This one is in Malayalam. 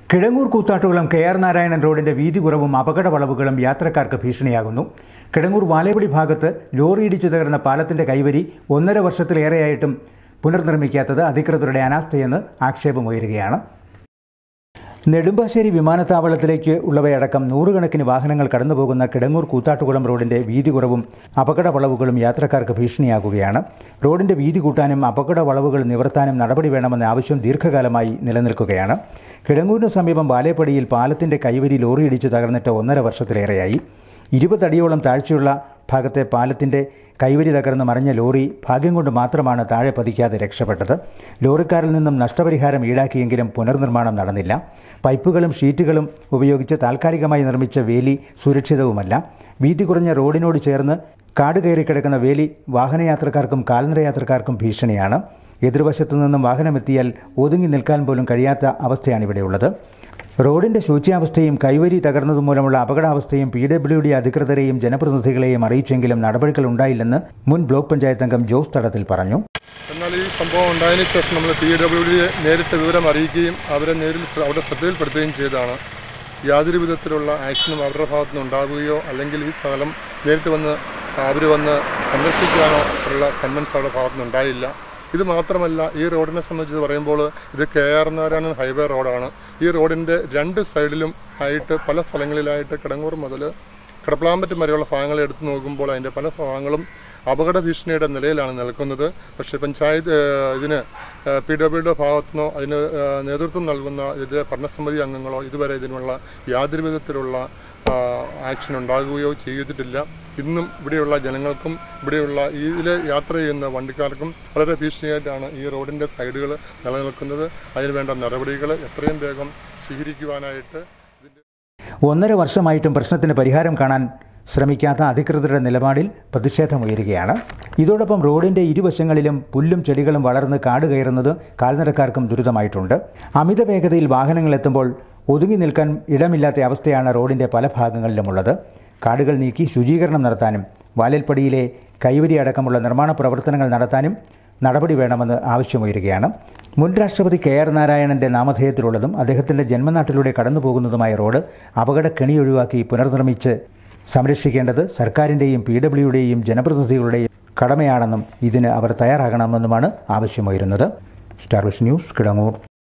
കിഴങ്ങൂർ കൂത്താട്ടുകുളം കെ ആർ നാരായണൻ റോഡിന്റെ വീതി കുറവും അപകട വളവുകളും യാത്രക്കാർക്ക് ഭീഷണിയാകുന്നു കിഴങ്ങൂർ വാലേപടി ഭാഗത്ത് ലോറി ഇടിച്ചു തകർന്ന പാലത്തിന്റെ കൈവരി ഒന്നര വർഷത്തിലേറെയായിട്ടും പുനർനിർമ്മിക്കാത്തത് അധികൃതരുടെ അനാസ്ഥയെന്ന് ആക്ഷേപമുയരുകയാണ് നെടുമ്പാശ്ശേരി വിമാനത്താവളത്തിലേക്ക് ഉള്ളവയടക്കം നൂറുകണക്കിന് വാഹനങ്ങൾ കടന്നുപോകുന്ന കിടങ്ങൂർ കൂത്താട്ടുകുളം റോഡിന്റെ വീതി കുറവും അപകട വളവുകളും യാത്രക്കാർക്ക് ഭീഷണിയാകുകയാണ് റോഡിന്റെ വീതി കൂട്ടാനും അപകട വളവുകൾ നിവർത്താനും നടപടി വേണമെന്ന ആവശ്യം ദീർഘകാലമായി നിലനിൽക്കുകയാണ് കിടങ്ങൂരിന് സമീപം വാലേപ്പടിയിൽ പാലത്തിന്റെ കൈവരി ലോറി ഇടിച്ചു തകർന്നിട്ട് ഒന്നര വർഷത്തിലേറെയായി ഇരുപതടിയോളം താഴ്ചയുള്ള ഭാഗത്തെ പാലത്തിന്റെ കൈവരി തകർന്ന് മറിഞ്ഞ ലോറി ഭാഗ്യം കൊണ്ട് മാത്രമാണ് താഴെ പതിക്കാതെ രക്ഷപ്പെട്ടത് ലോറിക്കാരിൽ നിന്നും നഷ്ടപരിഹാരം ഈടാക്കിയെങ്കിലും പുനർനിർമ്മാണം നടന്നില്ല പൈപ്പുകളും ഷീറ്റുകളും ഉപയോഗിച്ച് താൽക്കാലികമായി നിർമ്മിച്ച വേലി സുരക്ഷിതവുമല്ല വീതി കുറഞ്ഞ റോഡിനോട് ചേർന്ന് കാട് കയറി കിടക്കുന്ന വേലി വാഹനയാത്രക്കാർക്കും കാൽനട യാത്രക്കാർക്കും ഭീഷണിയാണ് എതിർവശത്തു നിന്നും വാഹനമെത്തിയാൽ ഒതുങ്ങി നിൽക്കാൻ പോലും കഴിയാത്ത അവസ്ഥയാണ് ഇവിടെയുള്ളത് റോഡിന്റെ ശോച്യാവസ്ഥയും കൈവരി തകർന്നതുമൂലമുള്ള അപകടാവസ്ഥയും പി ഡബ്ല്യു ഡി അധികൃതരെയും ജനപ്രതിനിധികളെയും അറിയിച്ചെങ്കിലും നടപടികൾ ഉണ്ടായില്ലെന്ന് മുൻ ബ്ലോക്ക് പഞ്ചായത്ത് അംഗം ജോസ് തടത്തിൽ പറഞ്ഞു എന്നാൽ ഈ സംഭവം ഉണ്ടായതിനു ശേഷം നമ്മൾ പി ഡബ്ല്യു ഡിയെ നേരിട്ട് വിവരം അറിയിക്കുകയും അവരെ നേരിൽ ശ്ര- അവിടെ ശ്രദ്ധയിൽപ്പെടുത്തുകയും ചെയ്തതാണ് യാതൊരു വിധത്തിലുള്ള ആക്ഷനും അവരുടെ ഭാഗത്തു നിന്ന് ഉണ്ടാവുകയോ അല്ലെങ്കിൽ ഈ സ്ഥലം നേരിട്ട് വന്ന് അവർ വന്ന് സന്ദർശിക്കാനോ ഉള്ള സന്മൻസ് അവരുടെ ഭാഗത്തു നിന്ന് ഉണ്ടായില്ല ഇത് മാത്രമല്ല ഈ റോഡിനെ സംബന്ധിച്ച് പറയുമ്പോൾ ഇത് കെ ആർ നാരായണൻ ഹൈവേ റോഡാണ് ഈ റോഡിന്റെ രണ്ട് സൈഡിലും ആയിട്ട് പല സ്ഥലങ്ങളിലായിട്ട് കിടങ്ങൂർ മുതൽ കടപ്ലാമ്പറ്റ് വരെയുള്ള ഭാഗങ്ങൾ എടുത്തു നോക്കുമ്പോൾ അതിന്റെ പല ഭാഗങ്ങളും അപകട ഭീഷണിയുടെ നിലയിലാണ് നിൽക്കുന്നത് പക്ഷേ പഞ്ചായത്ത് ഏഹ്, ഇതിന് പി ഡബ്ല്യുടെ ഭാഗത്തുനിന്നോ അതിന് ഏഹ്, നേതൃത്വം നൽകുന്ന ഇതിന്റെ ഭരണസമിതി അംഗങ്ങളോ ഇതുവരെ ഇതിനുള്ള യാതൊരു വിധത്തിലുള്ള ആക്ഷൻ ഉണ്ടാകുകയോ ചെയ്തിട്ടില്ല ഇന്നും ഇവിടെയുള്ള ജനങ്ങൾക്കും ഇവിടെയുള്ള ഇതിൽ യാത്ര ചെയ്യുന്ന വണ്ടിക്കാർക്കും വളരെ ഭീഷണിയായിട്ടാണ് ഈ റോഡിന്റെ സൈഡുകൾ നിലനിൽക്കുന്നത് അതിനുവേണ്ട നടപടികൾ എത്രയും വേഗം സ്വീകരിക്കുവാനായിട്ട് ഇതിന്റെ ഒന്നര വർഷമായിട്ടും പ്രശ്നത്തിന് പരിഹാരം കാണാൻ ശ്രമിക്കാത്ത അധികൃതരുടെ നിലപാടിൽ പ്രതിഷേധമുയരുകയാണ് ഇതോടൊപ്പം റോഡിന്റെ ഇരുവശങ്ങളിലും പുല്ലും ചെടികളും വളർന്ന് കാട് കയറുന്നത് കാൽനടക്കാർക്കും ദുരിതമായിട്ടുണ്ട് അമിത വേഗതയിൽ വാഹനങ്ങൾ എത്തുമ്പോൾ ഒതുങ്ങി നിൽക്കാൻ ഇടമില്ലാത്ത അവസ്ഥയാണ് റോഡിന്റെ പല ഭാഗങ്ങളിലുമുള്ളത് കാടുകൾ നീക്കി ശുചീകരണം നടത്താനും വാലൽപ്പടിയിലെ കൈവരി അടക്കമുള്ള നിർമ്മാണ പ്രവർത്തനങ്ങൾ നടത്താനും നടപടി വേണമെന്ന് ആവശ്യമുയരുകയാണ് മുൻ രാഷ്ട്രപതി കെ ആർ നാരായണന്റെ നാമധേയത്തിലുള്ളതും അദ്ദേഹത്തിന്റെ ജന്മനാട്ടിലൂടെ കടന്നുപോകുന്നതുമായ റോഡ് അപകട കെണി ഒഴിവാക്കി പുനർനിർമ്മിച്ച് സംരക്ഷിക്കേണ്ടത് സർക്കാരിന്റെയും പി ഡബ്ല്യുടെയും ജനപ്രതിനിധികളുടെയും കടമയാണെന്നും ഇതിന് അവർ തയ്യാറാകണമെന്നുമാണ് ആവശ്യമുയരുന്നത് സ്റ്റാർ വിഷൻ ന്യൂസ് കിടങ്ങൂർ